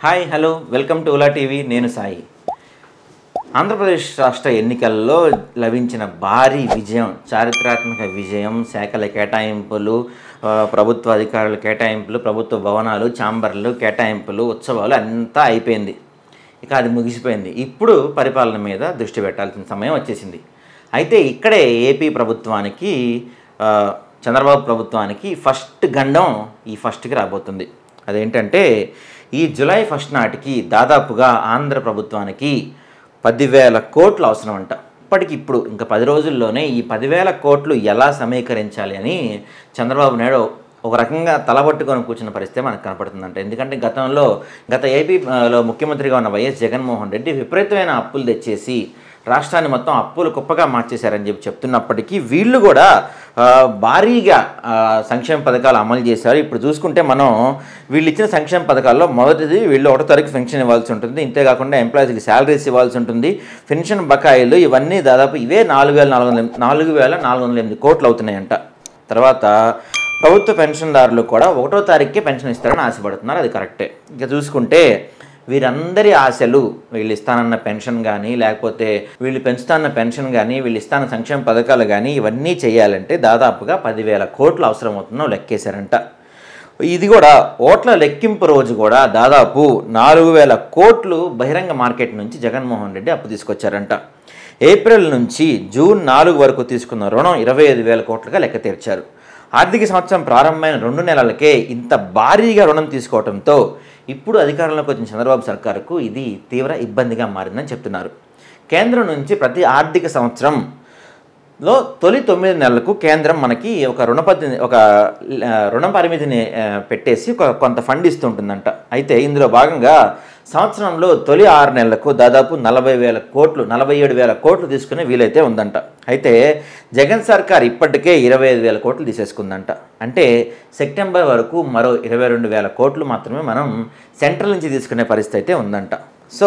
hi hello welcome to Ola TV నేను సాయి ఆంధ్రప్రదేశ్ రాష్ట్ర ఎన్నికల్లో లభించిన భారీ విజయం చారిత్రాత్మక విజయం శాఖల కేటాయింపులు ఆ, ప్రభుత్వ అధికారుల కేటాయింపులు ప్రభుత్వ భవనాలు ఛాంబర్లు కేటాయింపులు ఉత్సవాలు అంతా అయిపోయింది ఇక అది ముగిసిపోయింది ఇప్పుడు పరిపాలన మీద దృష్టి పెట్టాల్సిన సమయం వచ్చేసింది అయితే ఇక్కడే ఏపీ ప్రభుత్వానికి ఆ, చంద్రబాబు ప్రభుత్వానికి ఫస్ట్ గండం ఈ ఫస్ట్కి రాబోతుంది అదేంటంటే ఈ జూలై ఫస్ట్ నాటికి దాదాపుగా ఆంధ్ర ప్రభుత్వానికి పదివేల కోట్లు అవసరం అంట ఇప్పటికి ఇప్పుడు ఇంకా పది రోజుల్లోనే ఈ పదివేల కోట్లు ఎలా సమీకరించాలి అని చంద్రబాబు నాయుడు ఒక రకంగా తలబట్టుకొని కూర్చున్న పరిస్థితి మనకు కనపడుతుందంట ఎందుకంటే గతంలో గత ఏపీలో ముఖ్యమంత్రిగా ఉన్న వైఎస్ జగన్మోహన్ రెడ్డి విపరీతమైన అప్పులు తెచ్చేసి రాష్ట్రాన్ని మొత్తం అప్పులు కుప్పగా మార్చేశారని చెప్పి చెప్తున్నప్పటికీ వీళ్ళు కూడా ఆ, భారీగా ఆ, సంక్షేమ పథకాలు అమలు చేశారు ఇప్పుడు చూసుకుంటే మనం వీళ్ళు ఇచ్చిన సంక్షేమ పథకాల్లో మొదటిది వీళ్ళు ఒకటో తారీఖు పెన్షన్ ఇవ్వాల్సి ఉంటుంది ఇంతేకాకుండా ఎంప్లాయీస్కి శాలరీస్ ఇవ్వాల్సి ఉంటుంది పెన్షన్ బకాయిలు ఇవన్నీ దాదాపు ఇవే నాలుగు వేల నాలుగు వందల నాలుగు వేల నాలుగు వందల ఎనిమిది కోట్లు అవుతున్నాయంట తర్వాత ప్రభుత్వ పెన్షన్దారులు కూడా ఒకటో తారీఖుకే పెన్షన్ ఇస్తారని ఆశపడుతున్నారు అది కరెక్టే ఇక చూసుకుంటే వీరందరి ఆశలు వీళ్ళు ఇస్తానన్న పెన్షన్ కానీ లేకపోతే వీళ్ళు పెంచుతాన్న పెన్షన్ కానీ వీళ్ళు ఇస్తాన సంక్షేమ పథకాలు కానీ ఇవన్నీ చేయాలంటే దాదాపుగా పదివేల కోట్లు అవసరం అవుతుందో లెక్కేశారంట ఇది కూడా ఓట్ల లెక్కింపు రోజు కూడా దాదాపు నాలుగు వేల కోట్లు బహిరంగ మార్కెట్ నుంచి జగన్మోహన్ రెడ్డి అప్పు తీసుకొచ్చారంట ఏప్రిల్ నుంచి జూన్ నాలుగు వరకు తీసుకున్న రుణం ఇరవై ఐదు వేల కోట్లుగా లెక్క తీర్చారు ఆర్థిక సంవత్సరం ప్రారంభమైన రెండు నెలలకే ఇంత భారీగా రుణం తీసుకోవడంతో ఇప్పుడు అధికారంలోకి వచ్చిన చంద్రబాబు సర్కారుకు ఇది తీవ్ర ఇబ్బందిగా మారిందని చెప్తున్నారు కేంద్రం నుంచి ప్రతి ఆర్థిక సంవత్సరం లో తొలి తొమ్మిది నెలలకు కేంద్రం మనకి ఒక రుణపతి ఒక ఆ, రుణ పరిమితిని ఆ, పెట్టేసి ఒక కొంత ఫండ్ ఇస్తుంటుందంట అయితే ఇందులో భాగంగా సంవత్సరంలో తొలి ఆరు నెలలకు దాదాపు నలభై వేల కోట్లు నలభై ఏడు వేల కోట్లు తీసుకునే వీలైతే ఉందంట అయితే జగన్ సర్కార్ ఇప్పటికే ఇరవై ఐదు వేల కోట్లు తీసేసుకుందంట అంటే సెప్టెంబర్ వరకు మరో ఇరవై రెండు వేల కోట్లు మాత్రమే మనం సెంట్రల్ నుంచి తీసుకునే పరిస్థితి అయితే ఉందంట సో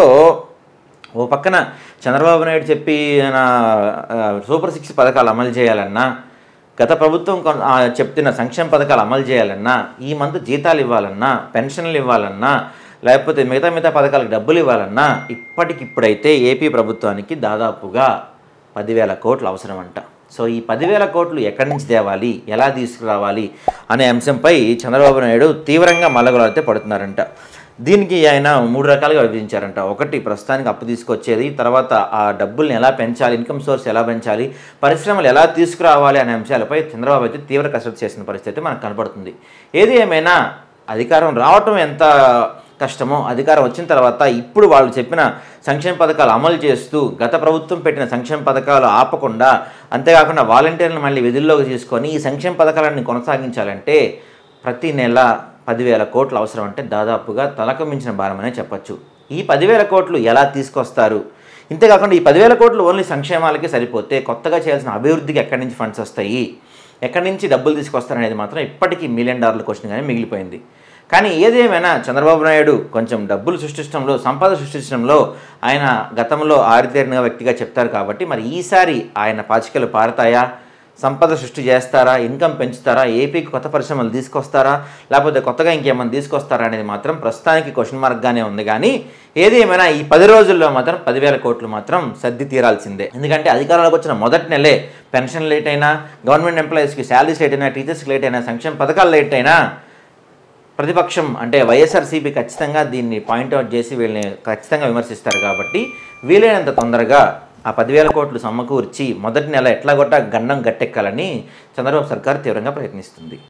ఓ పక్కన చంద్రబాబు నాయుడు చెప్పి ఆయన, ఆ, సూపర్ సిక్స్ పథకాలు అమలు చేయాలన్నా గత ప్రభుత్వం కొన్- ఆ, చెప్తున్న సంక్షేమ పథకాలు అమలు చేయాలన్నా ఈ మంత్ జీతాలు ఇవ్వాలన్నా పెన్షన్లు ఇవ్వాలన్నా లేకపోతే మిగతా మిగతా పథకాలకు డబ్బులు ఇవ్వాలన్నా ఇప్పటికిప్పుడైతే ఏపీ ప్రభుత్వానికి దాదాపుగా పదివేల కోట్లు అవసరం అంట సో ఈ పదివేల కోట్లు ఎక్కడి నుంచి తేవాలి ఎలా తీసుకురావాలి అనే అంశంపై చంద్రబాబు నాయుడు తీవ్రంగా మల్లగొలైతే పడుతున్నారంట దీనికి ఆయన మూడు రకాలుగా విభజించారంట ఒకటి ప్రస్తుతానికి అప్పు తీసుకొచ్చేది తర్వాత ఆ డబ్బుల్ని ఎలా పెంచాలి ఇన్కమ్ సోర్స్ ఎలా పెంచాలి పరిశ్రమలు ఎలా తీసుకురావాలి అనే అంశాలపై చంద్రబాబు అయితే తీవ్ర కసరత్తు చేసిన పరిస్థితి అయితే మనకు కనపడుతుంది ఏది ఏమైనా అధికారం రావటం ఎంత కష్టమో అధికారం వచ్చిన తర్వాత ఇప్పుడు వాళ్ళు చెప్పిన సంక్షేమ పథకాలు అమలు చేస్తూ గత ప్రభుత్వం పెట్టిన సంక్షేమ పథకాలు ఆపకుండా అంతేకాకుండా వాలంటీర్లను మళ్ళీ విధుల్లోకి తీసుకొని ఈ సంక్షేమ పథకాలన్నీ కొనసాగించాలంటే ప్రతి నెల పదివేల కోట్లు అవసరం అంటే దాదాపుగా తలకు మించిన భారమనే చెప్పొచ్చు ఈ పదివేల కోట్లు ఎలా తీసుకొస్తారు ఇంతేకాకుండా ఈ పదివేల కోట్లు ఓన్లీ సంక్షేమాలకే సరిపోతే కొత్తగా చేయాల్సిన అభివృద్ధికి ఎక్కడి నుంచి ఫండ్స్ వస్తాయి ఎక్కడి నుంచి డబ్బులు తీసుకొస్తారనేది మాత్రం ఇప్పటికీ మిలియన్ డాలర్ల క్వశ్చన్ కానీ మిగిలిపోయింది కానీ ఏదేమైనా చంద్రబాబు నాయుడు కొంచెం డబ్బులు సృష్టించడంలో సంపద సృష్టించడంలో ఆయన గతంలో ఆరితేరిన వ్యక్తిగా చెప్తారు కాబట్టి మరి ఈసారి ఆయన పాచికలు పారతాయా సంపద సృష్టి చేస్తారా ఇన్కమ్ పెంచుతారా ఏపీకి కొత్త పరిశ్రమలు తీసుకొస్తారా లేకపోతే కొత్తగా ఇంకేమైనా తీసుకొస్తారా అనేది మాత్రం ప్రస్తుతానికి క్వశ్చన్ మార్క్గానే ఉంది కానీ ఏది ఏమైనా ఈ పది రోజుల్లో మాత్రం పదివేల కోట్లు మాత్రం సర్ది తీరాల్సిందే ఎందుకంటే అధికారంలోకి వచ్చిన మొదటి నెలే పెన్షన్ లేట్ అయినా గవర్నమెంట్ ఎంప్లాయీస్కి శాలరీస్ లేట్ అయినా టీచర్స్కి లేట్ అయినా సంక్షేమ పథకాలు లేట్ అయినా ప్రతిపక్షం అంటే వైఎస్ఆర్సీపీ ఖచ్చితంగా దీన్ని పాయింట్అవుట్ చేసి వీళ్ళని ఖచ్చితంగా విమర్శిస్తారు కాబట్టి వీలైనంత తొందరగా ఆ పదివేల కోట్లు సమకూర్చి మొదటి నెల ఎట్లా కొట్ట గండం గట్టెక్కాలని చంద్రబాబు సర్కార్ తీవ్రంగా ప్రయత్నిస్తుంది